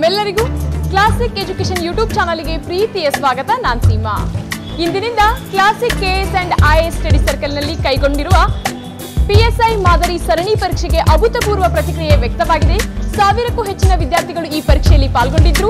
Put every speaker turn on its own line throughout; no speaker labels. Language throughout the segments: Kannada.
ನಿಮ್ಮೆಲ್ಲರಿಗೂ ಕ್ಲಾಸಿಕ್ ಎಜುಕೇಶನ್ ಯೂಟ್ಯೂಬ್ ಚಾನಲ್ಗೆ ಪ್ರೀತಿಯ ಸ್ವಾಗತ ನಾನ್ ಸೀಮಾ ಇಂದಿನಿಂದ classic KS and IS study ಸರ್ಕಲ್ನಲ್ಲಿ ಕೈಗೊಂಡಿರುವ ಪಿಎಸ್ಐ ಮಾದರಿ ಸರಣಿ ಪರೀಕ್ಷೆಗೆ ಅಭೂತಪೂರ್ವ ಪ್ರತಿಕ್ರಿಯೆ ವ್ಯಕ್ತವಾಗಿದೆ ಸಾವಿರಕ್ಕೂ ಹೆಚ್ಚಿನ ವಿದ್ಯಾರ್ಥಿಗಳು ಈ ಪರೀಕ್ಷೆಯಲ್ಲಿ ಪಾಲ್ಗೊಂಡಿದ್ರು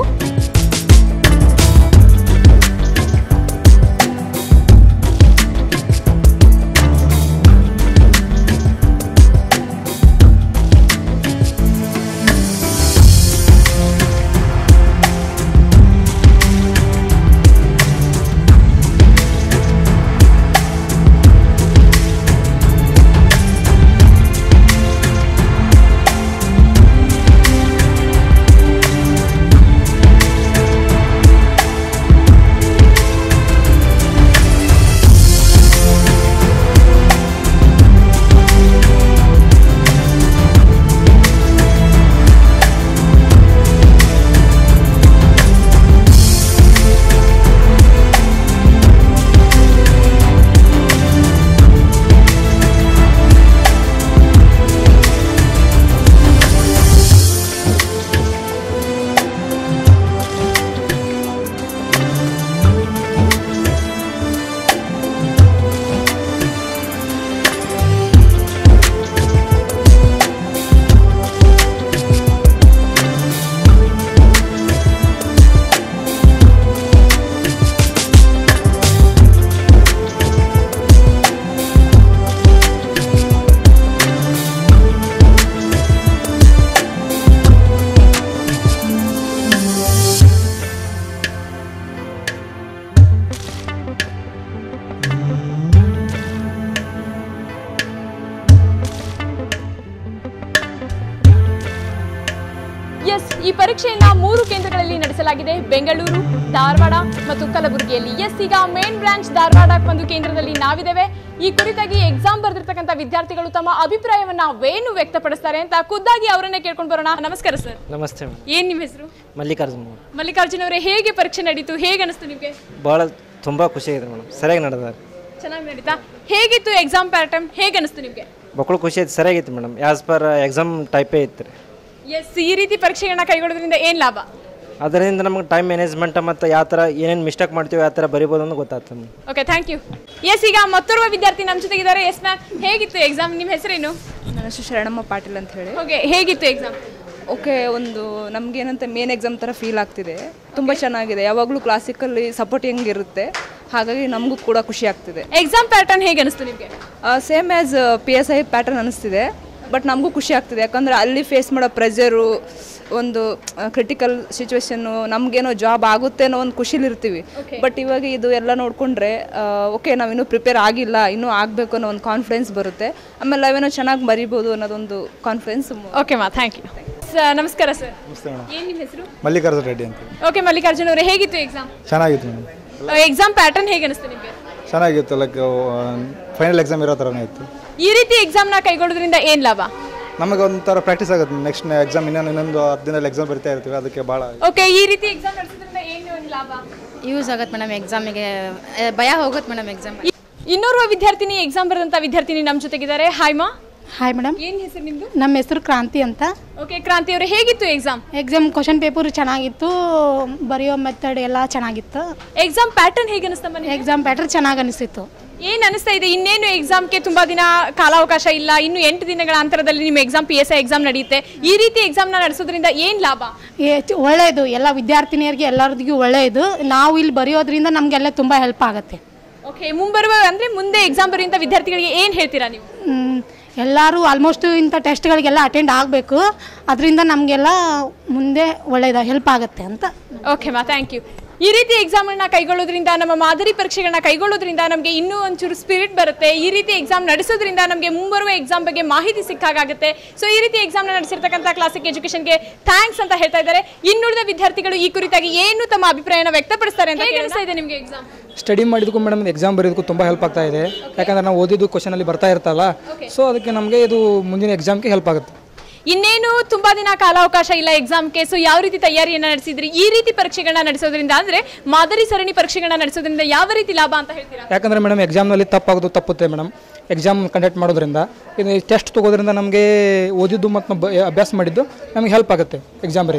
ಎಸ್ ಈ ಪರೀಕ್ಷೆಯನ್ನ ಮೂರು ಕೇಂದ್ರಗಳಲ್ಲಿ ನಡೆಸಲಾಗಿದೆ ಬೆಂಗಳೂರು ಧಾರವಾಡ ಮತ್ತು ಕಲಬುರಗಿಯಲ್ಲಿ ಎಸ್ ಈಗ ಮೇನ್ ಬ್ರಾಂಚ್ ಧಾರವಾಡ ಒಂದು ಕೇಂದ್ರದಲ್ಲಿ ನಾವಿದ್ದೇವೆ ಈ ಕುರಿತಾಗಿ ಎಕ್ಸಾಮ್ ಬರೆದಿರ್ತಕ್ಕಂಥ ವಿದ್ಯಾರ್ಥಿಗಳು ತಮ್ಮ ಅಭಿಪ್ರಾಯವನ್ನ ವೇನು ವ್ಯಕ್ತಪಡಿಸ್ತಾರೆ ಅಂತ ಖುದ್ದಾಗಿ ಅವರನ್ನೇ ಕೇಳ್ಕೊಂಡು ಬರೋಣ ನಮಸ್ಕಾರ ಸರ್
ನಮಸ್ತೆ ಮೇಡಮ್
ಏನ್ ನಿಮ್ಮ ಹೆಸರು
ಮಲ್ಲಿಕಾರ್ಜುನ್ ಮೇಡಮ್
ಮಲ್ಲಿಕಾರ್ಜುನ್ ಅವರೇ ಹೇಗೆ ಪರೀಕ್ಷೆ ನಡೀತು ಹೇಗೆ ಅನಿಸ್ತು ನಿಮಗೆ
ಭಾಳ ತುಂಬ ಖುಷಿಯಾಗಿದೆ ಮೇಡಮ್ ಸರಿಯಾಗಿ ನಡೆದಾರೆ
ಚೆನ್ನಾಗಿ ನಡೀತಾ ಹೇಗಿತ್ತು ಎಕ್ಸಾಮ್ ಪ್ಯಾಟರ್ನ್ ಹೇಗೆ ಅನಿಸ್ತು ನಿಮಗೆ
ಮಕ್ಕಳು ಖುಷಿ ಆಯ್ತು ಸರಿಯಾಗಿತ್ತು ಮೇಡಮ್ ಆ್ಯಸ್ ಪರ್ ಎಕ್ಸಾಮ್ ಟೈಪೇ ಇತ್ತು ರೀ
ಎಸ್ ಈ ರೀತಿ ಪರೀಕ್ಷೆಗಳನ್ನ ಕೈಗೊಳ್ಳೋದ್ರಿಂದ ಏನ್ ಲಾಭ
ಅದರಿಂದ ನಮಗೆ ಟೈಮ್ ಮ್ಯಾನೇಜ್ಮೆಂಟ್ ಮತ್ತು ಯಾವ ಥರ ಏನೇನು ಮಿಸ್ಟೇಕ್ ಮಾಡ್ತೀವಿ ಯಾವ ಥರ ಬರಿಬೋದು ಅಂತ ಗೊತ್ತಾಗ್ತದೆ madam
okay thank you yes ಈಗ ಮತ್ತೋರ್ವ ವಿದ್ಯಾರ್ಥಿ ನಮ್ಮ ಜೊತೆಗಿದ್ದಾರೆ ಎಸ್ ಮ್ಯಾಮ್ ಹೇಗಿತ್ತು ಎಕ್ಸಾಮ್ ನಿಮ್ಮ ಹೆಸರೇನು
ನನ್ನ ಹೆಸರು ಶರಣಮ್ಮ ಪಾಟೀಲ್ ಅಂತ ಹೇಳಿ
ಓಕೆ ಹೇಗಿತ್ತು ಎಕ್ಸಾಮ್
ಓಕೆ ಒಂದು ನಮಗೇನಂತ ಮೇನ್ ಎಕ್ಸಾಮ್ ಥರ ಫೀಲ್ ಆಗ್ತಿದೆ ತುಂಬ ಚೆನ್ನಾಗಿದೆ ಯಾವಾಗಲೂ ಕ್ಲಾಸಿಕಲ್ಲಿ ಸಪೋರ್ಟಿಂಗ್ ಇರುತ್ತೆ ಹಾಗಾಗಿ ನಮಗೂ ಕೂಡ ಖುಷಿ ಆಗ್ತಿದೆ
ಎಕ್ಸಾಮ್ ಪ್ಯಾಟರ್ನ್ ಹೇಗೆ ಅನಿಸ್ತು ನಿಮಗೆ
same as P S I pattern ಅನಿಸ್ತಿದೆ ಬಟ್ ನಮಗೂ ಖುಷಿ ಆಗ್ತಿದೆ ಯಾಕಂದರೆ ಅಲ್ಲಿ ಫೇಸ್ ಮಾಡೋ ಪ್ರೆಷರು ಒಂದು ಕ್ರಿಟಿಕಲ್ ಸಿಚುವೇಶನ್ನು ನಮಗೇನೋ ಜಾಬ್ ಆಗುತ್ತೆ ಅನ್ನೋ ಒಂದು ಖುಷಿಲಿರ್ತೀವಿ ಬಟ್ ಇವಾಗ ಇದು ಎಲ್ಲ ನೋಡಿಕೊಂಡ್ರೆ ಓಕೆ ನಾವಿನ್ನೂ ಪ್ರಿಪೇರ್ ಆಗಿಲ್ಲ ಇನ್ನೂ ಆಗಬೇಕು ಅನ್ನೋ ಒಂದು ಕಾನ್ಫಿಡೆನ್ಸ್ ಬರುತ್ತೆ ಆಮೇಲೆ ನಾವೇನೋ ಚೆನ್ನಾಗಿ ಬರಿಬೋದು ಅನ್ನೋದೊಂದು ಕಾನ್ಫಿಡೆನ್ಸ್
ಓಕೆ ಮಾ ಥ್ಯಾಂಕ್ ಯು ಸರ್ ನಮಸ್ಕಾರ ಸರ್
ನಮಸ್ತೆ ಮೇಡಮ್
ಏನು ನಿಮ್ಮ ಹೆಸರು
ಮಲ್ಲಿಕಾರ್ಜುನ್ ರೆಡ್ಡಿ ಅಂತ
ಓಕೆ ಮಲ್ಲಿಕಾರ್ಜುನ್ ಅವರೇ ಹೇಗಿತ್ತು ಎಕ್ಸಾಮ್
ಚೆನ್ನಾಗಿತ್ತು ಮೇಡಮ್
ಎಕ್ಸಾಮ್ ಪ್ಯಾಟರ್ನ್ ಹೇಗೆ ಅನಿಸ್ತು ನಿಮಗೆ
ಚೆನ್ನಾಗಿತ್ತು ಲೈಕ್ ಫೈನಲ್ ಎಕ್ಸಾಮ್ ಇರೋ ಥರನೇ ಇತ್ತು
ಈ ರೀತಿ ಎಕ್ಸಾಮ್ನ ಕೈಗೊಳ್ಳೋದ್ರಿಂದ ಏನು ಲಾಭ
ನಮಗೆ ಒಂಥರ ಪ್ರಾಕ್ಟೀಸ್ ಆಗುತ್ತೆ ನೆಕ್ಸ್ಟ್ ಎಕ್ಸಾಮ್ ಇನ್ನೊಂದು ಇನ್ನೊಂದು ಹತ್ತು ದಿನದಲ್ಲಿ ಎಕ್ಸಾಮ್ ಬರಿತಾ ಇರ್ತೀವಿ ಅದಕ್ಕೆ ಭಾಳ
ಓಕೆ ಈ ರೀತಿ ಎಕ್ಸಾಮ್ ನಡೆಸೋದ್ರಿಂದ ಏನು ಒಂದು ಲಾಭ
ಯೂಸ್ ಆಗತ್ತೆ ಮೇಡಮ್ ಎಕ್ಸಾಮಿಗೆ ಭಯ ಹೋಗುತ್ತೆ ಮೇಡಮ್ ಎಕ್ಸಾಮ್
ಇನ್ನೋರ್ವ ವಿದ್ಯಾರ್ಥಿನಿ ಎಕ್ಸಾಮ್ ಬರೆದಂಥ ವಿದ್ಯಾರ್ಥಿನಿ ನಮ್ಮ ಜೊತೆಗಿದ್ದಾರೆ ಹಾಯ್ ಮಾ
ಹಾಯ್ ಮೇಡಮ್
ಏನು ಹೆಸರು ನಿಮ್ಮದು
ನಮ್ಮ ಹೆಸರು ಕ್ರಾಂತಿ ಅಂತ
ಓಕೆ ಕ್ರಾಂತಿ ಅವರೇ ಹೇಗಿತ್ತು ಎಕ್ಸಾಮ್
ಎಕ್ಸಾಮ್ ಕ್ವಶನ್ ಪೇಪರ್ ಚೆನ್ನಾಗಿತ್ತು ಬರೆಯೋ ಮೆಥಡ್ ಎಲ್ಲ ಚೆನ್ನಾಗಿತ್ತು
ಎಕ್ಸಾಮ್ ಪ್ಯಾಟರ್ನ್ ಹೇಗೆ ಅನಿಸ್ತಮ್ಮ ನಿಮ್ಗೆ?
ಎಕ್ಸಾಮ್ ಪ್ಯಾಟರ್ ಚೆನ್ನಾಗಿ ಅನಿಸಿತ್ತು
ಏನ್ ಅನಿಸ್ತಾ ಇದೆ ಇನ್ನೇನು ಎಕ್ಸಾಮ್ಗೆ ತುಂಬಾ ದಿನ ಕಾಲಾವಕಾಶ ಇಲ್ಲ ಇನ್ನು ಎಂಟು ದಿನಗಳ ಅಂತರದಲ್ಲಿ ನಿಮ್ಮ exam P S I exam ನಡೆಯುತ್ತೆ ಈ ರೀತಿ ಎಕ್ಸಾಮ್ನ ನಡೆಸೋದ್ರಿಂದ ಏನ್ ಲಾಭ
ಏ- ಚ- ಒಳ್ಳೆಯದು ಎಲ್ಲ ವಿದ್ಯಾರ್ಥಿನಿಯರಿಗೆ ಎಲ್ಲರಿಗೂ ಒಳ್ಳೆಯದು ನಾವು ಇಲ್ಲಿ ಬರೆಯೋದ್ರಿಂದ ನಮಗೆಲ್ಲ ತುಂಬ ಹೆಲ್ಪ್ ಆಗುತ್ತೆ
ಓಕೆ ಮುಂಬರುವ ಅಂದ್ರೆ ಮುಂದೆ ಎಕ್ಸಾಮ್ ಬರೆಯುವಂತ ವಿದ್ಯಾರ್ಥಿಗಳಿಗೆ ಏನ್ ಹೇಳ್ತೀರಾ ನೀವು
ಮ್, ಎಲ್ಲರೂ ಆಲ್ಮೋಸ್ಟ್ ಇಂಥ ಟೆಸ್ಟ್ಗಳಿಗೆಲ್ಲ ಅಟೆಂಡ್ ಆಗಬೇಕು ಅದರಿಂದ ನಮಗೆಲ್ಲ ಮುಂದೆ ಒಳ್ಳೆಯದ ಹೆಲ್ಪ್ ಆಗುತ್ತೆ ಅಂತ
ಓಕೆ ಮಾ ಥ್ಯಾಂಕ್ ಯು ಈ ರೀತಿ ಎಕ್ಸಾಮನ್ನ ಕೈಗೊಳ್ಳೋದ್ರಿಂದ ನಮ್ಮ ಮಾದರಿ ಪರೀಕ್ಷೆಗಳನ್ನ ಕೈಗೊಳ್ಳೋದ್ರಿಂದ ನಮಗೆ ಇನ್ನೂ ಒಂಚೂರು ಸ್ಪಿರಿಟ್ ಬರುತ್ತೆ ಈ ರೀತಿ ಎಕ್ಸಾಮ್ ನಡೆಸೋದ್ರಿಂದ ನಮಗೆ ಮುಂಬರುವ ಎಕ್ಸಾಮ್ ಬಗ್ಗೆ ಮಾಹಿತಿ ಸಿಕ್ಕಾಗುತ್ತೆ ಸೊ ಈ ರೀತಿ ಎಕ್ಸಾಮ್ನ ನಡೆಸಿರ್ತಕ್ಕಂಥ ಕ್ಲಾಸಿಕ್ ಎಜುಕೇಶನ್ಗೆ ಥ್ಯಾಂಕ್ಸ್ ಅಂತ ಹೇಳ್ತಾ ಇದ್ದಾರೆ ಇನ್ನುಳಿದ ವಿದ್ಯಾರ್ಥಿಗಳು ಈ ಕುರಿತಾಗಿ ಏನು ತಮ್ಮ ಅಭಿಪ್ರಾಯನ ವ್ಯಕ್ತಪಡಿಸ್ತಾರೆ ಅಂತ ಹೇಗೆ ಅನಿಸ್ತಾ ಇದೆ ನಿಮಗೆ ಎಕ್ಸಾಮ್
ಸ್ಟಡಿ ಮಾಡಿದಕ್ಕೂ ಮೇಡಮ್ ಎಕ್ಸಾಮ್ ಬರೆಯೋದಕ್ಕೂ ತುಂಬ ಹೆಲ್ಪ್ ಆಗ್ತಾ ಇದೆ ಯಾಕಂದ್ರೆ ನಾವು ಓದಿದ್ದು ಕ್ವಶನಲ್ಲಿ ಬರ್ತಾ ಇರ್ತಲ್ಲ ಸೊ ಅದಕ್ಕೆ ನಮಗೆ ಇದು ಮುಂದಿನ ಎಕ್ಸಾಮ್ಗೆ ಹೆಲ್ಪ್ ಆಗುತ್ತೆ
ಇನ್ನೇನು ತುಂಬಾ ದಿನ ಕಾಲಾವಕಾಶ ಇಲ್ಲ ಎಕ್ಸಾಮ್ಗೆ ಸೊ ಯಾವ ರೀತಿ ತಯಾರಿಯನ್ನ ನಡೆಸಿದ್ರಿ ಈ ರೀತಿ ಪರೀಕ್ಷೆಗಳನ್ನ ನಡೆಸೋದ್ರಿಂದ ಅಂದ್ರೆ ಮಾದರಿ ಸರಣಿ ಪರೀಕ್ಷೆಗಳನ್ನ ನಡೆಸೋದ್ರಿಂದ ಯಾವ ರೀತಿ ಲಾಭ ಅಂತ ಹೇಳ್ತೀರಾ
ಯಾಕಂದರೆ ಮೇಡಮ್ ಎಕ್ಸಾಮ್ನಲ್ಲಿ ತಪ್ಪಾಗೋದು ತಪ್ಪುತ್ತೆ ಮೇಡಮ್ ಎಕ್ಸಾಮ್ ಕಂಡಕ್ಟ್ ಮಾಡೋದ್ರಿಂದ ಇದು ಟೆಸ್ಟ್ ತೊಗೋದ್ರಿಂದ ನಮಗೆ ಓದಿದ್ದು ಮತ್ತು ನಾವು ಬ- ಅಭ್ಯಾಸ ಮಾಡಿದ್ದು ನಮಗೆ ಹೆಲ್ಪ್ ಆಗುತ್ತೆ ಎಕ್ಸಾಮ್ ಬರೆಯೋಕ್ಕೆ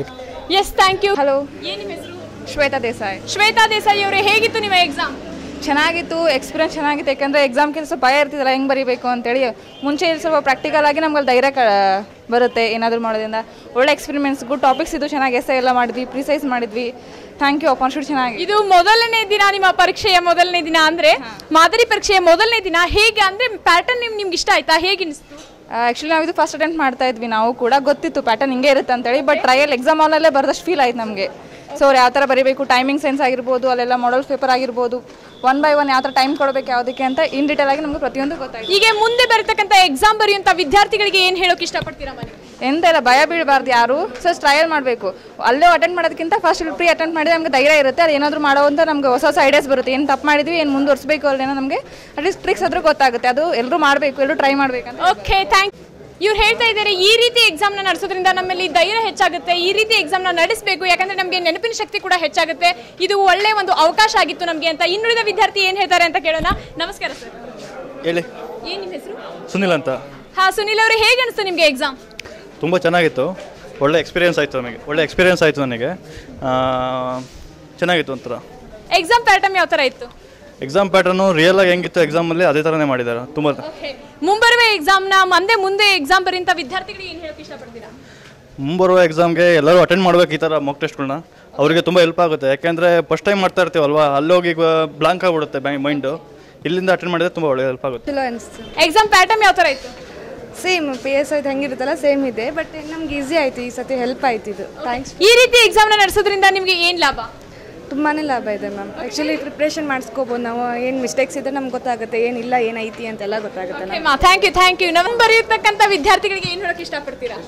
ಎಸ್ ಥ್ಯಾಂಕ್ ಯು
ಹಲೋ
ಏನು ನಿಮ್ಮ ಹೆಸರು
ಶ್ವೇತಾ ದೇಸಾಯಿ
ಶ್ವೇತಾ ದೇಸಾಯಿ ಅವರೇ ಹೇಗಿತ್ತು ನಿಮ್ಮ ಎಕ್ಸಾಮ್
ಚೆನ್ನಾಗಿತ್ತು ಎಕ್ಸ್ಪೀರಿಯನ್ಸ್ ಚೆನ್ನಾಗಿತ್ತು ಯಾಕಂದರೆ ಎಕ್ಸಾಮ್ಗೆ ಸ್ವಲ್ಪ ಭಯ ಇರ್ತಿದ್ದಲ್ಲ ಹೆಂಗೆ ಬರೀಬೇಕು ಅಂತೇಳಿ ಮುಂಚೆ ಇಲ್ಲಿ ಸ್ವಲ್ಪ ಪ್ರಾಕ್ಟಿಕಲ್ ಆಗಿ ನಮ್ಗೆ ಧೈರ್ಯ ಕ ಬರುತ್ತೆ ಏನಾದರೂ ಮಾಡೋದ್ರಿಂದ ಒಳ್ಳೆ ಎಕ್ಸ್ಪೆರಿಮೆಂಟ್ಸ್ ಗುಡ್ ಟಾಪಿಕ್ಸ್ ಇದು ಚೆನ್ನಾಗಿ ಎಸ್ ಎಲ್ಲ ಮಾಡಿದ್ವಿ ಪ್ರಿಸೈಸ್ ಮಾಡಿದ್ವಿ ಥ್ಯಾಂಕ್ ಯು ಅಪಾರ್ಚುನಿಟಿ ಚೆನ್ನಾಗಿ
ಇದು ಮೊದಲನೇ ದಿನ ನಿಮ್ಮ ಪರೀಕ್ಷೆಯ ಮೊದಲನೇ ದಿನ ಅಂದ್ರೆ ಮಾದರಿ ಪರೀಕ್ಷೆಯ ಮೊದಲನೇ ದಿನ ಹೇಗೆ ಅಂದ್ರೆ ಪ್ಯಾಟರ್ನ್ ನಿಮ್ ನಿಮ್ಗೆ ಇಷ್ಟ ಆಯ್ತಾ ಹೇಗೆ ಅನಿಸ್ತು
ಆ್ಯಕ್ಚುಲಿ ನಾವು ಇದು ಫಸ್ಟ್ ಅಟೆಂಪ್ಟ್ ಮಾಡ್ತಾ ಇದ್ವಿ ನಾವು ಕೂಡ ಗೊತ್ತಿತ್ತು ಪ್ಯಾಟರ್ನ್ ಹಿಂಗೆ ಇರುತ್ತೆ ಅಂತೇಳಿ ಬಟ್ ಟ್ರಯಲ್ ಎಕ್ಸಾಮ್ ಹಾಲಲ್ಲೇ ಬರ್ದಷ್ಟು ಫೀಲ್ ಆಯ್ತು ನಮಗೆ ಸೊ ಅವ್ರು ಯಾವ ಥರ ಬರೀಬೇಕು ಟೈಮಿಂಗ್ ಸೆನ್ಸ್ ಆಗಿರ್ಬೋದು ಅಲ್ಲೆಲ್ಲ ಮಾಡಲ್ಸ್ ಪೇಪರ್ ಆಗಿರ್ಬೋದು ಒನ್ ಬೈ ಒನ್ ಯಾವ ಥರ ಟೈಮ್ ಕೊಡಬೇಕು ಯಾವುದಕ್ಕೆ ಅಂತ ಇನ್ ಡೀಟೇಲ್ ಆಗಿ ನಮಗೆ ಪ್ರತಿಯೊಂದು ಗೊತ್ತಾಯ್ತು
ಹೀಗೆ ಮುಂದೆ ಬರತಕ್ಕಂತ ಎಕ್ಸಾಮ್ ಬರೆಯುವಂತ ವಿದ್ಯಾರ್ಥಿಗಳಿಗೆ ಏನ್ ಹೇಳೋಕೆ ಇಷ್ಟಪಡ್ತೀರಾ ಮನೆ
ಎಂತ ಇಲ್ಲ ಭಯ ಬೀಳಬಾರ್ದು ಯಾರು ಸೊ ಟ್ರಯಲ್ ಮಾಡಬೇಕು ಅಲ್ಲೇ ಅಟೆಂಡ್ ಮಾಡೋದಕ್ಕಿಂತ ಫಸ್ಟ್ ಇಲ್ಲಿ ಪ್ರೀ ಅಟೆಂಡ್ ಮಾಡಿದ್ರೆ ನಮಗೆ ಧೈರ್ಯ ಇರುತ್ತೆ ಅದು ಏನಾದರೂ ಮಾಡೋ ಅಂತ ನಮಗೆ ಹೊಸ ಹೊಸ ಐಡಿಯಾಸ್ ಬರುತ್ತೆ ಏನು ತಪ್ಪು ಮಾಡಿದ್ವಿ ಏನು ಮುಂದುವರಿಸಬೇಕು ಅಲ್ಲೇನೋ ನಮಗೆ ಅಟ್ಲೀಸ್ಟ್ ಟ್ರಿಕ್ಸ್ ಆದರೂ ಗೊತ್ತಾಗುತ್ತೆ ಅದು ಎಲ್ಲರೂ ಮಾಡಬೇಕು ಎಲ್ಲರೂ ಟ್ರೈ ಮಾಡಬೇಕಂತ
ಓಕೆ ಥ್ಯಾಂಕ್ ಇವ್ರು ಹೇಳ್ತಾ ಇದ್ದಾರೆ ಈ ರೀತಿ ಎಕ್ಸಾಮ್ನ ನಡೆಸೋದ್ರಿಂದ ನಮ್ಮಲ್ಲಿ ಧೈರ್ಯ ಹೆಚ್ಚಾಗುತ್ತೆ ಈ ರೀತಿ ಎಕ್ಸಾಮ್ನ ನಡೆಸಬೇಕು ಯಾಕಂದ್ರೆ ನಮಗೆ ನೆನಪಿನ ಶಕ್ತಿ ಕೂಡ ಹೆಚ್ಚಾಗುತ್ತೆ ಇದು ಒಳ್ಳೆ ಒಂದು ಅವಕಾಶ ಆಗಿತ್ತು ನಮಗೆ ಅಂತ ಇನ್ನುಳಿದ ವಿದ್ಯಾರ್ಥಿ ಏನ್ ಹೇಳ್ತಾರೆ ಅಂತ ಕೇಳೋಣ ನಮಸ್ಕಾರ ಸರ್
ಹೇಳಿ
ಏನ್ ನಿಮ್ಮ ಹೆಸರು
ಸುನಿಲ್ ಅಂತ
ಹಾ ಸುನಿಲ್ ಅವರು ಹೇಗೆ ಅನಿಸ್ತು ನಿಮಗೆ ಎಕ್ಸಾಮ್
ತುಂಬ ಚೆನ್ನಾಗಿತ್ತು ಒಳ್ಳೆ ಎಕ್ಸ್ಪೀರಿಯನ್ಸ್ ಆಯಿತು ನಮಗೆ ಒಳ್ಳೆ ಎಕ್ಸ್ಪೀರಿಯನ್ಸ್ ಆಯಿತು ನನಗೆ ಆ, ಚೆನ್ನಾಗಿತ್ತು ಒಂಥರ
ಎಕ್ಸಾಮ್ ಪ್ಯಾಟರ್ನ್ ಯಾವ ತರ ಇತ್ತು
ಎಕ್ಸಾಮ್ ಪ್ಯಾಟರ್ನು ರಿಯಲ್ ಆಗಿ ಹೆಂಗಿತ್ತು ಎಕ್ಸಾಮಲ್ಲಿ ಅದೇ ಥರನೇ ಮಾಡಿದ್ದಾರೆ ತುಂಬ
ಮುಂಬರುವ ಎಕ್ಸಾಮ್ನ ಮಂದೆ ಮುಂದೆ ಎಕ್ಸಾಮ್ ಬರೆಯುವಂತ ವಿದ್ಯಾರ್ಥಿಗಳಿಗೆ ಏನ್ ಹೇಳಕ್ ಇಷ್ಟಪಡ್ತೀರಾ
ಮುಂಬರುವ ಎಕ್ಸಾಮ್ಗೆ ಎಲ್ಲರೂ ಅಟೆಂಡ್ ಮಾಡ್ಬೇಕು ಈ ಥರ ಮಾಕ್ ಟೆಸ್ಟ್ಗಳನ್ನ ಅವರಿಗೆ ತುಂಬ ಹೆಲ್ಪ್ ಆಗುತ್ತೆ ಯಾಕೆಂದರೆ ಫಸ್ಟ್ ಟೈಮ್ ಮಾಡ್ತಾ ಇರ್ತೀವಲ್ವಾ ಅಲ್ಲೋಗಿ ಬ್ಲಾಂಕ್ ಆಗಿಬಿಡುತ್ತೆ ಮೈಂಡು ಇಲ್ಲಿಂದ ಅಟೆಂಡ್ ಮಾಡಿದ್ರೆ ತುಂಬ ಒಳ್ಳೆ ಹೆಲ್ಪ್ ಆಗುತ್ತೆ
ಚಲೋ ಅನಿಸ್ತು
ಎಕ್ಸಾಮ್ ಪ್ಯಾಟರ್ನ್ ಯಾವ ತರ ಇತ್ತು
ಸೇಮ್ ಪಿ ಎಸ್ ಐದು ಹೆಂಗಿರುತ್ತಲ್ಲ ಸೇಮ್ ಇದೆ ಬಟ್ ನಮ್ಗೆ ಈಸಿ ಆಯಿತು ಈ ಸತಿ ಹೆಲ್ಪ್ ಆಯ್ತು ಇದು ಥ್ಯಾಂಕ್ಸ್
ಈ ರೀತಿ ಎಕ್ಸಾಮ್ನ ನಡೆಸೋದ್ರಿಂದ ನಿಮಗೆ ಏನ್ ಲಾಭ
ತುಂಬಾ ಲಾಭ ಇದೆ ಮ್ಯಾಮ್ ಆ್ಯಕ್ಚುಲಿ ಪ್ರಿಪ್ರೇಷನ್ ಮಾಡಿಸ್ಕೋಬೋದು ನಾವು ಏನು ಮಿಸ್ಟೇಕ್ಸ್ ಇದ್ದರೆ ನಮ್ಗೆ ಗೊತ್ತಾಗುತ್ತೆ ಏನಿಲ್ಲ ಏನೈತಿ ಅಂತೆಲ್ಲ ಗೊತ್ತಾಗುತ್ತೆ ನಮ್ಗೆ
ಥ್ಯಾಂಕ್ ಯು ಥ್ಯಾಂಕ್ ಯು ನಮ್ ಬರೆಯತಕ್ಕಂತ ವಿದ್ಯಾರ್ಥಿಗಳಿಗೆ ಏನ್ ಹೇಳಕ್ ಇಷ್ಟಪಡ್ತೀರಾ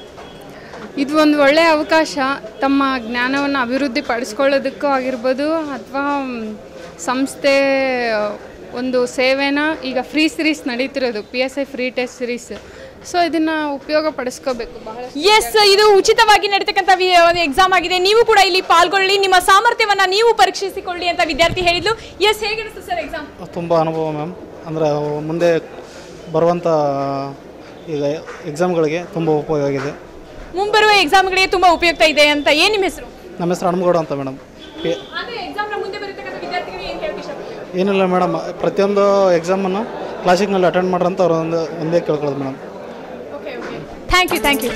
ಇದು ಒಂದು ಒಳ್ಳೆಯ ಅವಕಾಶ ತಮ್ಮ ಜ್ಞಾನವನ್ನು ಅಭಿವೃದ್ಧಿ ಪಡಿಸ್ಕೊಳ್ಳೋದಕ್ಕೂ ಆಗಿರ್ಬೋದು ಅಥವಾ ಸಂಸ್ಥೆ ಒಂದು ಸೇವೆನ ಈಗ ಫ್ರೀ ಸಿರೀಸ್ ನಡೀತಿರೋದು P S I free test series so ಇದನ್ನು ಉಪಯೋಗ ಪಡಿಸ್ಕೋಬೇಕು ಬಹಳ
ಎಸ್ ಇದು ಉಚಿತವಾಗಿ ನಡೀತಕ್ಕಂಥ ವಿ- ಒಂದು ಎಕ್ಸಾಮ್ ಆಗಿದೆ ನೀವು ಕೂಡ ಇಲ್ಲಿ ಪಾಲ್ಗೊಳ್ಳಿ ನಿಮ್ಮ ಸಾಮರ್ಥ್ಯವನ್ನ ನೀವು ಪರೀಕ್ಷಿಸಿಕೊಳ್ಳಿ ಅಂತ ವಿದ್ಯಾರ್ಥಿ ಹೇಳಿದ್ಲು ಎಸ್ ಹೇಗೆ ಅನಿಸ್ತು ಸರ್ ಎಕ್ಸಾಮ್
ತುಂಬ ಅನುಭವ ಮ್ಯಾಮ್ ಅಂದರೆ ಮುಂದೆ ಬರುವಂಥ ಈಗ ಎಕ್ಸಾಮ್ಗಳಿಗೆ ತುಂಬ ಉಪಯೋಗ ಆಗಿದೆ
ಮುಂಬರುವ ಎಕ್ಸಾಮ್ಗಳಿಗೆ ತುಂಬಾ ಉಪಯುಕ್ತ ಇದೆ ಅಂತ ಏನ್ ನಿಮ್ಮ ಹೆಸರು
ನಮ್ಮ ಹೆಸರು ಹನುಮಗೌಡ ಅಂತ ಮೇಡಮ್
ಅಂದ್ರೆ ಎಕ್ಸಾಮ್ನ ಮುಂದೆ ಬರತಕ್ಕಂಥ ವಿದ್ಯಾರ್ಥಿಗಳಿಗೆ ಏನ್ ಹೇಳಕ್ ಇಷ್ಟಪಡ್ತೀರಾ
ಏನಿಲ್ಲ ಮೇಡಮ್ ಪ್ರತಿಯೊಂದು ಎಕ್ಸಾಮನ್ನು ಕ್ಲಾಸಿಕ್ನಲ್ಲಿ ಅಟೆಂಡ್ ಮಾಡ್ರಂತ ಅವ್ರು ಒಂದು ಒಂದೇ ಕೇಳ್ಕೊಳ್ಳೋದು madam
okay okay thank you thank you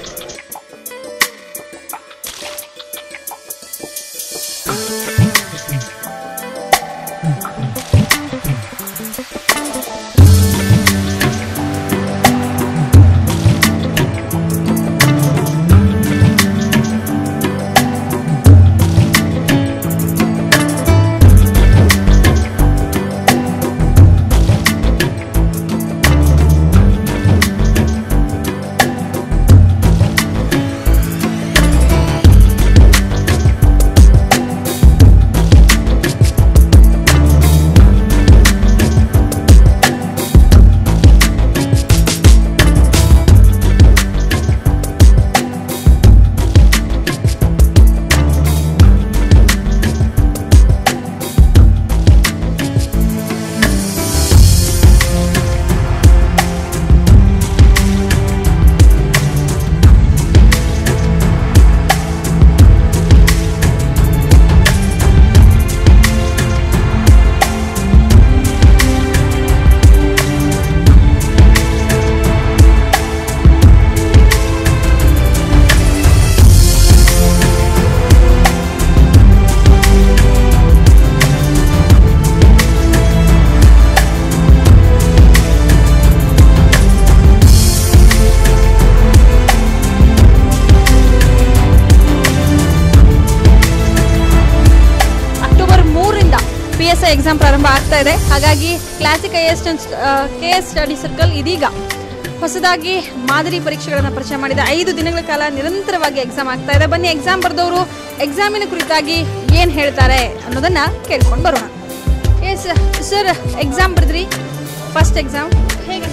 October ಮೂರರಿಂದ ಪಿ ಎಸ್ ಐ ಎಕ್ಸಾಮ್ ಪ್ರಾರಂಭ ಆಗ್ತಾ ಇದೆ ಹಾಗಾಗಿ classic I S K S study circle ಇದೀಗ ಹೊಸದಾಗಿ ಮಾದರಿ ಪರೀಕ್ಷೆಗಳನ್ನು ಪರಿಚಯ ಮಾಡಿದ ಐದು ದಿನಗಳ ಕಾಲ ನಿರಂತರವಾಗಿ ಎಕ್ಸಾಮ್ ಆಗ್ತಾ ಇದೆ ಬನ್ನಿ ಎಕ್ಸಾಮ್ ಬರೆದವರು ಎಕ್ಸಾಮಿನ ಕುರಿತಾಗಿ ಏನು ಹೇಳ್ತಾರೆ ಅನ್ನೋದನ್ನ ಕೇಳ್ಕೊಂಡು ಬರೋಣ ಎಸ್ ಸರ್ ಎಕ್ಸಾಮ್ ಬರೆದ್ರಿ ಫಸ್ಟ್ ಎಕ್ಸಾಮ್ ಹೇಗೆ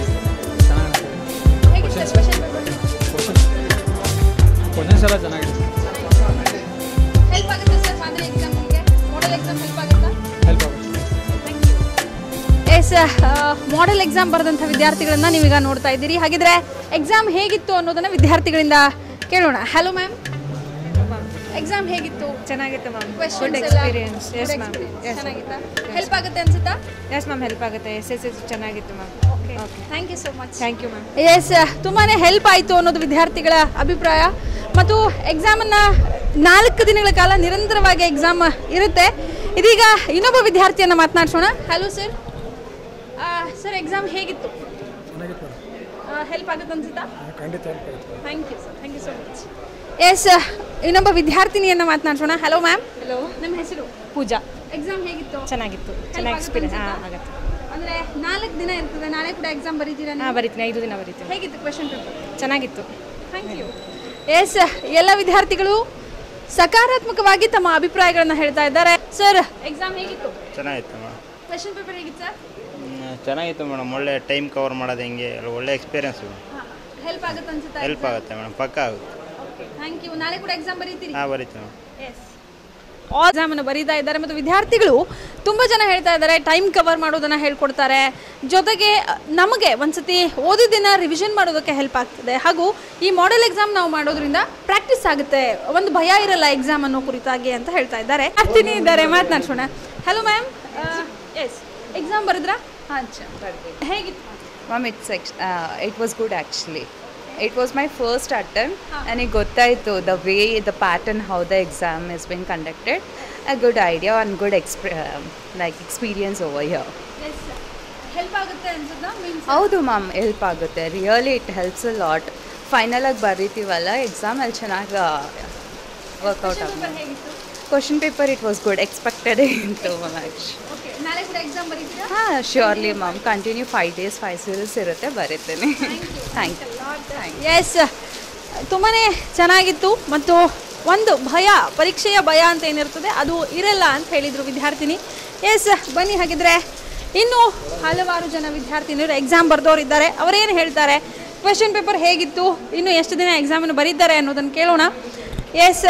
ಕ್ವಶನ್ಸ್ ಎಲ್ಲ ಚೆನ್ನಾಗಿದೆ
ಹೆಲ್ಪ್ ಆಗುತ್ತೆ ಸರ್ ಮಾದರಿ ಎಕ್ಸಾಮ್ ನಿಮಗೆ ಮಾಡೆಲ್ ಎಕ್ಸಾಮ್ ಹೆಲ್ಪ್ ಆಗುತ್ತಾ
ಹೆಲ್ಪ್ ಆಗುತ್ತೆ
ಎಸ್ ಮಾಡೆಲ್ ಎಕ್ಸಾಮ್ ಬರೆದಂಥ ವಿದ್ಯಾರ್ಥಿಗಳನ್ನ ನೀವೀಗ ನೋಡ್ತಾ ಇದ್ದೀರಿ ಹಾಗಿದ್ರೆ ಎಕ್ಸಾಮ್ ಹೇಗಿತ್ತು ಅನ್ನೋದನ್ನ ವಿದ್ಯಾರ್ಥಿಗಳಿಂದ ಕೇಳೋಣ ಹಲೋ ಮ್ಯಾಮ್ ಎಕ್ಸಾಮ್ ಹೇಗಿತ್ತು
ಚೆನ್ನಾಗಿತ್ತು ಮ್ಯಾಮ್
Questions
ಗುಡ್
ಎಲ್ಲ?
Experience
Good
yes ma'am
experience.
Yes
ಚೆನ್ನಾಗಿತ್ತಾ ಹೆಲ್ಪ್ ಆಗುತ್ತೆ ಅನ್ಸುತ್ತಾ
ಎಸ್ ಮ್ಯಾಮ್ ಹೆಲ್ಪ್ ಆಗುತ್ತೆ ಎಸ್ ಎಸ್ ಎಸ್ ಚೆನ್ನಾಗಿತ್ತು ma'am
okay thank you so much
thank you ma'am
yes ತುಂಬಾ ಹೆಲ್ಪ್ ಆಯಿತು ಅನ್ನೋದು ವಿದ್ಯಾರ್ಥಿಗಳ ಅಭಿಪ್ರಾಯ ಮತ್ತು ಎಕ್ಸಾಮನ್ನು ನಾಲ್ಕು ದಿನಗಳ ಕಾಲ ನಿರಂತರವಾಗಿ ಎಕ್ಸಾಮ್ ಇರುತ್ತೆ ಇದೀಗ ಇನ್ನೊಬ್ಬ ವಿದ್ಯಾರ್ಥಿಯನ್ನು ಮಾತನಾಡ್ಸೋಣ ಹಲೋ ಸರ್ ಸರ್ ಎಕ್ಸಾಮ್ ಹೇಗಿತ್ತು ಹೆಲ್ಪ್ ಆಗುತ್ತೆ ಅನ್ಸುತ್ತಾ
ಖಂಡಿತ
thank you sir thank you so much yes ಇನ್ನೊಬ್ಬ ವಿದ್ಯಾರ್ಥಿನಿಯನ್ನು ಮಾತನಾಡ್ಸೋಣ ಹಲೋ ಮ್ಯಾಮ್ ಹಲೋ ನಿಮ್ಮ ಹೆಸರು
ಪೂಜಾ
ಎಕ್ಸಾಮ್ ಹೇಗಿತ್ತು
ಚೆನ್ನಾಗಿತ್ತು
Help
ಚೆನ್ನಾಗಿ
ಆಗುತ್ತೆ
ಎಕ್ಸ್ಪೀರಿಯನ್ಸ್
ಅನ್ಸುತ್ತಾ?
ಹಾಂ ಆಗುತ್ತೆ
ಅಂದ್ರೆ ನಾಲ್ಕು ದಿನ ಇರ್ತದೆ ನಾಳೆ ಕೂಡ ಎಕ್ಸಾಮ್ ಬರೀತೀರಾ
ಹಾಂ ಬರೀತೀನಿ ಐದು ದಿನ ಬರೀತೀನಿ
ಹೇಗಿತ್ತು ಕ್ವೆಶನ್ ಪೇಪರ್
ಚೆನ್ನಾಗಿತ್ತು
ಥ್ಯಾಂಕ್ ಯು ಎಸ್ ಎಲ್ಲ ವಿದ್ಯಾರ್ಥಿಗಳು ಸಕಾರಾತ್ಮಕವಾಗಿ ತಮ್ಮ ಅಭಿಪ್ರಾಯಗಳನ್ನು ಹೇಳ್ತಾ ಇದ್ದಾರೆ ಸರ್ ಎಕ್ಸಾಮ್ ಹೇಗಿತ್ತು
ಚೆನ್ನಾಗಿತ್ತು ಮೇಡಮ್
ಕ್ವೆಶನ್ ಪೇಪರ್ ಹೇಗಿತ್ತು ಸರ್
ಚೆನ್ನಾಗಿತ್ತು ಮೇಡಮ್ ಒಳ್ಳೆ ಟೈಮ್ ಕವರ್ ಮಾಡೋದು ಹೆಂಗೆ ಎಲ್ಲ ಒಳ್ಳೆ ಎಕ್ಸ್ಪೀರಿಯನ್ಸ್
ಹೆಲ್ಪ್ ಆಗುತ್ತೆ ಅನ್ಸುತ್ತಾ
ಹೆಲ್ಪ್ ಆಗುತ್ತೆ ಮೇಡಮ್ ಪಕ್ಕ ಆಗುತ್ತೆ
ಥ್ಯಾಂಕ್ ಯು ನಾಳೆ ಕೂಡ ಎಕ್ಸಾಮ್ ಬರೀತೀರಿ
ಹಾಂ ಬರೀತೀವಿ ಮೇಡಮ್
ಎಸ್ ಎಕ್ಸಾಮನ್ನು ಬರೀತಾ ಇದ್ದಾರೆ ಮತ್ತು ವಿದ್ಯಾರ್ಥಿಗಳು ತುಂಬ ಜನ ಹೇಳ್ತಾ ಇದ್ದಾರೆ ಟೈಮ್ ಕವರ್ ಮಾಡೋದನ್ನು ಹೇಳ್ಕೊಡ್ತಾರೆ ಜೊತೆಗೆ ಅ, ನಮಗೆ ಒಂದ್ಸತಿ ಓದಿದ್ದನ್ನ ರಿವಿಷನ್ ಮಾಡೋದಕ್ಕೆ ಹೆಲ್ಪ್ ಆಗ್ತದೆ ಹಾಗೂ ಈ ಮಾಡೆಲ್ ಎಕ್ಸಾಮ್ ನಾವು ಮಾಡೋದ್ರಿಂದ ಪ್ರಾಕ್ಟೀಸ್ ಆಗುತ್ತೆ ಒಂದು ಭಯ ಇರಲ್ಲ ಎಕ್ಸಾಮ್ ಅನ್ನೋ ಕುರಿತಾಗಿ ಅಂತ ಹೇಳ್ತಾ ಇದ್ದಾರೆ ವಿದ್ಯಾರ್ಥಿನಿ ಇದ್ದಾರೆ ಮಾತನಾಡ್ಸೋಣ ಹಲೋ ಮ್ಯಾಮ್ ಎಸ್ ಎಕ್ಸಾಮ್ ಬರೆದ್ರಾ
ಹಾಂ
ಹೇಗಿತ್ತು
ma'am it's ex it was good actually it was my first attempt ನನಗೆ ಗೊತ್ತಾಯಿತು the way the pattern how the exam is been conducted a good idea and good ಎಕ್ಸ್ಪಿ like experience over here
yes help ಆಗುತ್ತೆ ಅನ್ಸುತ್ತಾ ಮೀನ್ಸ್
ಹೌದು ಮ್ಯಾಮ್ ಹೆಲ್ಪ್ ಆಗುತ್ತೆ really it helps a lot ಫೈನಲಾಗಿ ಬರೀತೀವಲ್ಲ ಎಕ್ಸಾಮ್ ಅಲ್ಲಿ ಚೆನ್ನಾಗಿ ವರ್ಕೌಟ್ ಆಗುತ್ತೆ
ಹೇಗಿತ್ತು
question paper it was good expected ಇತ್ತು ಮ್ಯಾಮ್ ಆ್ಯಕ್ಚುಲಿ
ಓಕೆ ನಾಳೆ ಕೂಡ ಎಕ್ಸಾಮ್ ಬರೀತೀರಾ
ಹಾಂ surely ma'am continue five days five series ಇರುತ್ತೆ ಬರೀತೀನಿ ಥ್ಯಾಂಕ್ ಯು
ಎಸ್ ತುಂಬಾ ಚೆನ್ನಾಗಿತ್ತು ಮತ್ತು ಒಂದು ಭಯ ಪರೀಕ್ಷೆಯ ಭಯ ಅಂತ ಏನಿರ್ತದೆ ಅದು ಇರಲ್ಲ ಅಂತ ಹೇಳಿದರು ವಿದ್ಯಾರ್ಥಿನಿ ಎಸ್ ಬನ್ನಿ ಹಾಗಿದ್ರೆ ಇನ್ನು ಹಲವಾರು ಜನ ವಿದ್ಯಾರ್ಥಿನಿಯರು ಎಕ್ಸಾಮ್ ಬರೆದವ್ರು ಇದ್ದಾರೆ ಅವರೇನು ಹೇಳ್ತಾರೆ ಕ್ವೆಶನ್ ಪೇಪರ್ ಹೇಗಿತ್ತು ಇನ್ನು ಎಷ್ಟು ದಿನ ಎಕ್ಸಾಮನ್ನು ಬರೀತಾರೆ ಅನ್ನೋದನ್ನು ಕೇಳೋಣ ಎಸ್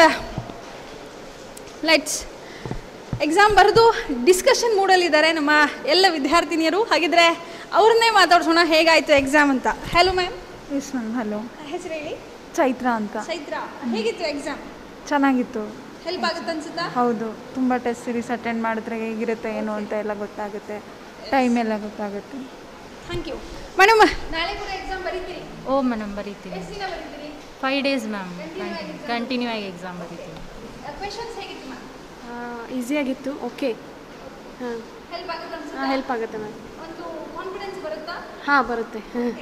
ಲೆಟ್ಸ್ ಎಕ್ಸಾಮ್ ಬರೆದು ಡಿಸ್ಕಷನ್ ಮೂಡಲ್ಲಿದ್ದಾರೆ ನಮ್ಮ ಎಲ್ಲ ವಿದ್ಯಾರ್ಥಿನಿಯರು ಹಾಗಿದ್ರೆ ಅವ್ರನ್ನೇ ಮಾತಾಡ್ಸೋಣ ಹೇಗಾಯಿತು ಎಕ್ಸಾಮ್ ಅಂತ hello ma'am
yes ma'am hello
ಹೆಸರು ಹೇಳಿ
ಚೈತ್ರ ಅಂತ
ಚೈತ್ರ ಹೇಗಿತ್ತು ಎಕ್ಸಾಮ್
ಚೆನ್ನಾಗಿತ್ತು
ಹೆಲ್ಪ್ ಆಗುತ್ತೆ ಅನ್ಸುತ್ತಾ
ಹೌದು ತುಂಬ ಟೆಸ್ಟ್ ಸೀರೀಸ್ ಅಟೆಂಡ್ ಮಾಡಿದ್ರೆ ಹೇಗಿರುತ್ತೆ ಏನು ಅಂತ ಎಲ್ಲ ಗೊತ್ತಾಗುತ್ತೆ ಟೈಮ್ ಎಲ್ಲ ಗೊತ್ತಾಗುತ್ತೆ
ಥ್ಯಾಂಕ್ ಯು ಮೇಡಮ್ ನಾಳೆ ಕೂಡ ಎಕ್ಸಾಮ್ ಬರೀತೀರಿ
ಓ ಮೇಡಮ್ ಬರೀತೀನಿ
ಎಷ್ಟು ದಿನ ಬರೀತೀರಿ
ಫೈವ್ ಡೇಸ್ ಮ್ಯಾಮ್
Continue ಆಗಿ exam
ಕಂಟಿನ್ಯೂ ಆಗಿ ಎಕ್ಸಾಮ್ ಬರೀತೀನಿ
ಕ್ವೆಶನ್ಸ್ ಹೇಗಿತ್ತು ಮ್ಯಾಮ್
ಈಸಿಯಾಗಿತ್ತು ಓಕೆ ಹಾಂ
ಹೆಲ್ಪ್ ಆಗುತ್ತೆ
ಹಾಂ
ಅನ್ಸುತ್ತಾ
ಹೆಲ್ಪ್ ಆಗುತ್ತೆ ಮ್ಯಾಮ್
ಒಂದು ಕಾನ್ಫಿಡೆನ್ಸ್ ಬರುತ್ತಾ
ಹಾಂ ಬರುತ್ತೆ ಹಾಂ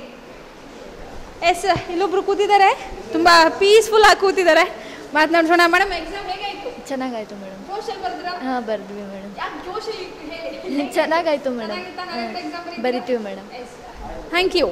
ಎಸ್ ಇಲ್ಲೊಬ್ರು ಕೂತಿದ್ದಾರೆ ತುಂಬ ಪೀಸ್ಫುಲ್ ಆಗಿ ಕೂತಿದ್ದಾರೆ ಮಾತನಾಡ್ಸೋಣ ಮೇಡಮ್ ಎಕ್ಸಾಮ್ ಹೇಗಾಯಿತು
ಚೆನ್ನಾಗಾಯ್ತು ಮೇಡಮ್
ಜೋಶಲ್ಲಿ ಬರೆದ್ರಾ
ಹಾಂ ಬರೆದ್ವಿ ಮೇಡಮ್
ಯಾಕೆ ಜೋಶಲ್ಲಿ ಹೇಳಿ
ಚೆನ್ನಾಗಾಯ್ತು ಮೇಡಮ್
ಚೆನ್ನಾಗಿತ್ತಾ? ನಾಳೆ ಕೂಡ exam ಬರೀತೀರಾ?
ಬರಿತೀವಿ ಮೇಡಮ್
ಥ್ಯಾಂಕ್ ಯು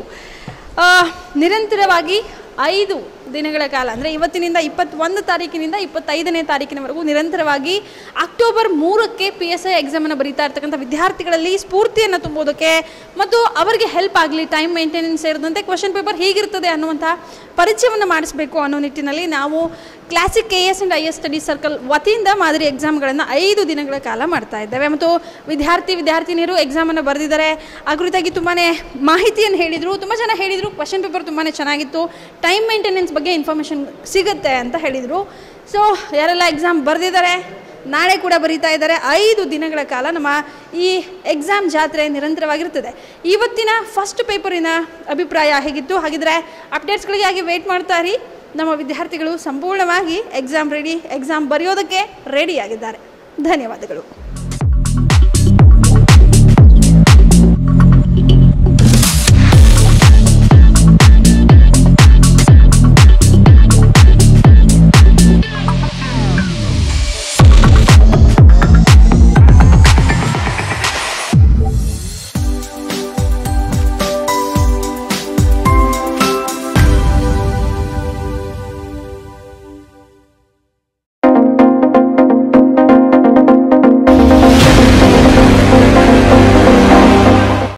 ನಿರಂತರವಾಗಿ ಐದು ದಿನಗಳ ಕಾಲ ಅಂದರೆ ಇವತ್ತಿನಿಂದ ಇಪ್ಪತ್ತೊಂದು ತಾರೀಕಿನಿಂದ ಇಪ್ಪತ್ತೈದನೇ ತಾರೀಕಿನವರೆಗೂ ನಿರಂತರವಾಗಿ ಅಕ್ಟೋಬರ್ ಮೂರಕ್ಕೆ ಪಿ ಎಸ್ ಐ ಎಕ್ಸಾಮನ್ನು ಬರೀತಾ ಇರ್ತಕ್ಕಂಥ ವಿದ್ಯಾರ್ಥಿಗಳಲ್ಲಿ ಸ್ಫೂರ್ತಿಯನ್ನು ತುಂಬೋದಕ್ಕೆ ಮತ್ತು ಅವರಿಗೆ ಹೆಲ್ಪ್ ಆಗಲಿ ಟೈಮ್ ಮೇಂಟೆನೆನ್ಸ್ ಸೇರಿದಂತೆ ಕ್ವಶನ್ ಪೇಪರ್ ಹೇಗಿರ್ತದೆ ಅನ್ನುವಂಥ ಪರಿಚಯವನ್ನು ಮಾಡಿಸಬೇಕು ಅನ್ನೋ ನಿಟ್ಟಿನಲ್ಲಿ ನಾವು classic K S and I S study circle ವತಿಯಿಂದ ಮಾದರಿ ಎಕ್ಸಾಮ್ಗಳನ್ನು ಐದು ದಿನಗಳ ಕಾಲ ಮಾಡ್ತಾ ಇದ್ದೇವೆ ಮತ್ತು ವಿದ್ಯಾರ್ಥಿ ವಿದ್ಯಾರ್ಥಿನಿಯರು ಎಕ್ಸಾಮನ್ನು ಬರೆದಿದ್ದಾರೆ ಆ ಕುರಿತಾಗಿ ತುಂಬಾ ಮಾಹಿತಿಯನ್ನು ಹೇಳಿದರು ತುಂಬ ಜನ ಹೇಳಿದರು ಕ್ವಶನ್ ಪೇಪರ್ ತುಂಬಾ ಚೆನ್ನಾಗಿತ್ತು ಟೈಮ್ ಮೇಂಟೆನೆನ್ಸ್ ಬಗ್ಗೆ ಇನ್ಫಾರ್ಮೇಷನ್ ಸಿಗುತ್ತೆ ಅಂತ ಹೇಳಿದರು ಸೊ ಯಾರೆಲ್ಲ ಎಕ್ಸಾಮ್ ಬರೆದಿದ್ದಾರೆ ನಾಳೆ ಕೂಡ ಬರೀತಾ ಇದ್ದಾರೆ ಐದು ದಿನಗಳ ಕಾಲ ನಮ್ಮ ಈ ಎಕ್ಸಾಮ್ ಜಾತ್ರೆ ನಿರಂತರವಾಗಿರ್ತದೆ ಇವತ್ತಿನ ಫಸ್ಟ್ ಪೇಪರಿನ ಅಭಿಪ್ರಾಯ ಹೇಗಿತ್ತು ಹಾಗಿದ್ರೆ ಅಪ್ಡೇಟ್ಸ್ಗಳಿಗಾಗಿ ವೆಯ್ಟ್ ಮಾಡ್ತಾ ಇರಿ ನಮ್ಮ ವಿದ್ಯಾರ್ಥಿಗಳು ಸಂಪೂರ್ಣವಾಗಿ ಎಕ್ಸಾಮ್ ರೆಡಿ ಎಕ್ಸಾಮ್ ಬರೆಯೋದಕ್ಕೆ ರೆಡಿಯಾಗಿದ್ದಾರೆ ಧನ್ಯವಾದಗಳು